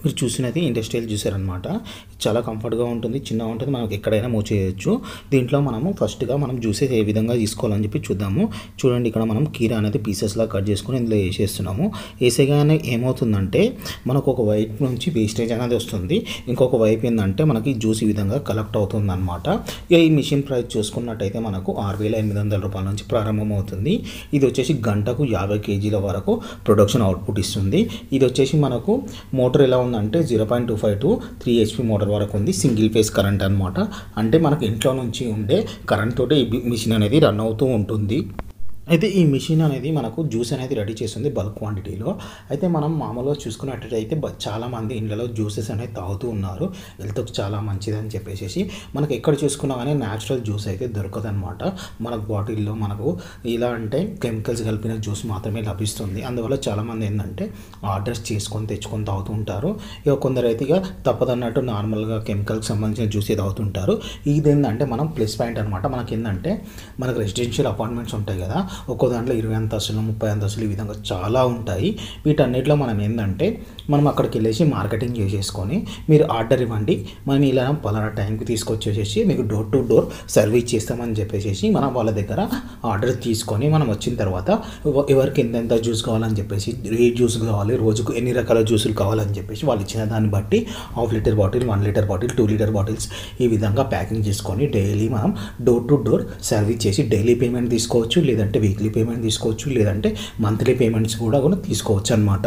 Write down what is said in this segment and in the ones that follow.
మీరు చూసినది industrial juicer అనమాట చాలా కంఫర్ట్గా ఉంటుంది చిన్నగా ఉంటుంది మనకి ఎక్కడైనా మూవ్ చేయొచ్చు దీంట్లో మనము ఫస్ట్గా మనం జ్యూసెస్ ఏ విధంగా తీసుకోవాలని చెప్పి చూద్దాము చూడండి ఇక్కడ మనం కీరా అనేది పీసెస్లా కట్ చేసుకొని ఇందులో వేసేస్తున్నాము వేసేగానే ఏమవుతుందంటే మనకు ఒక వైపు నుంచి వేస్టేజ్ అనేది వస్తుంది ఇంకొక వైపు ఏంటంటే మనకి జ్యూస్ ఈ విధంగా కలెక్ట్ అవుతుంది అనమాట ఈ మిషన్ ప్రైస్ చూసుకున్నట్టయితే మనకు ఆరు వేల ఎనిమిది వందల రూపాయల నుంచి ప్రారంభమవుతుంది ఇది వచ్చేసి గంటకు యాభై కేజీల వరకు ప్రొడక్షన్ అవుట్పుట్ ఇస్తుంది ఇది వచ్చేసి మనకు మోటార్ ఎలా ఉందంటే zero point two five to three HP motor వరకు ఉంది సింగిల్ ఫేస్ కరెంట్ అనమాట అంటే మనకు ఇంట్లో నుంచి ఉండే కరెంట్ తోటి ఈ మిషన్ అనేది రన్ అవుతూ ఉంటుంది అయితే ఈ మిషన్ అనేది మనకు జ్యూస్ అనేది రెడీ చేస్తుంది బల్క్ క్వాంటిటీలో అయితే మనం మామూలుగా చూసుకున్నట్టయితే బ- చాలామంది ఇండ్లలో జ్యూసెస్ అనేది తాగుతూ ఉన్నారు హెల్త్కి చాలా మంచిది అని చెప్పేసి మనకు ఎక్కడ చూసుకున్నా కానీ న్యాచురల్ జ్యూస్ అయితే దొరకదు అనమాట మనకు బాటిల్లో మనకు ఇలా అంటే కెమికల్స్ కలిపిన జ్యూస్ మాత్రమే లభిస్తుంది అందువల్ల చాలామంది ఏంటంటే ఆర్డర్స్ చేసుకొని తెచ్చుకొని తాగుతూ ఉంటారు ఇక కొందరు అయితే ఇక తప్పదన్నట్టు నార్మల్గా కెమికల్కి సంబంధించిన జ్యూస్ తాగుతుంటారు ఇది ఏంటంటే మనం ప్లస్ పాయింట్ అనమాట మనకి ఏంటంటే మనకు రెసిడెన్షియల్ అపార్ట్మెంట్స్ ఉంటాయి కదా ఒక్కో దాంట్లో ఇరవై అంతస్తులు ముప్పై అంతస్తులు ఈ విధంగా చాలా ఉంటాయి వీటన్నిటిలో మనం ఏంటంటే మనం అక్కడికి వెళ్ళేసి మార్కెటింగ్ చేసేసుకొని మీరు ఆర్డర్ ఇవ్వండి మనం ఇలా పలానా టైంకి తీసుకొచ్చేసేసి మీకు డోర్ టు డోర్ సర్వీస్ చేస్తామని చెప్పేసి మనం వాళ్ళ దగ్గర ఆర్డర్ తీసుకొని మనం వచ్చిన తర్వాత ఎవ- ఎవరికి ఎంతెంత జ్యూస్ కావాలని చెప్పేసి ఏ జ్యూస్ కావాలి రోజుకు ఎన్ని రకాల జ్యూసులు కావాలని చెప్పేసి వాళ్ళు ఇచ్చిన దాన్ని బట్టి half litre bottle one litre bottle two litre bottles ఈ విధంగా ప్యాకింగ్ చేసుకొని డైలీ మనం డోర్ టు డోర్ సర్వీస్ చేసి డైలీ పేమెంట్ తీసుకోవచ్చు లేదంటే వీక్లీ పేమెంట్ తీసుకోవచ్చు లేదంటే మంత్లీ పేమెంట్స్ కూడా కూడా తీసుకోవచ్చు అనమాట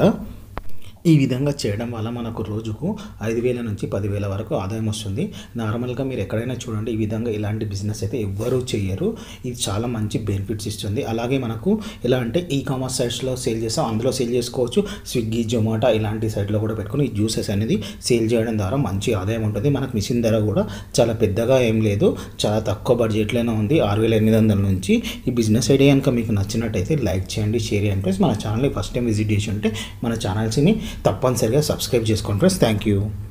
ఈ విధంగా చేయడం వల్ల మనకు రోజుకు ఐదు వేల నుంచి పదివేల వరకు ఆదాయం వస్తుంది నార్మల్గా మీరు ఎక్కడైనా చూడండి ఈ విధంగా ఇలాంటి బిజినెస్ అయితే ఎవ్వరూ చేయరు ఇది చాలా మంచి బెనిఫిట్స్ ఇస్తుంది అలాగే మనకు ఎలా అంటే ఈ కామర్స్ సైట్స్లో సేల్ చేస్తాం అందులో సేల్ చేసుకోవచ్చు స్విగ్గీ జొమాటో ఇలాంటి సైట్లో కూడా పెట్టుకొని ఈ జ్యూసెస్ అనేది సేల్ చేయడం ద్వారా మంచి ఆదాయం ఉంటుంది మనకు మిషన్ ధర కూడా చాలా పెద్దగా ఏం లేదు చాలా తక్కువ బడ్జెట్లోనే ఉంది ఆరు వేల ఎనిమిది వందల నుంచి ఈ బిజినెస్ ఐడియా కనుక మీకు నచ్చినట్టయితే లైక్ చేయండి షేర్ చేయండి ఫ్రెండ్స్ మన ఛానల్ని ఫస్ట్ టైం విజిట్ చేసి ఉంటే మన ఛానల్స్ని తప్పనిసరిగా సబ్స్క్రైబ్ చేసుకోండి ఫ్రెండ్స్ థ్యాంక్ యూ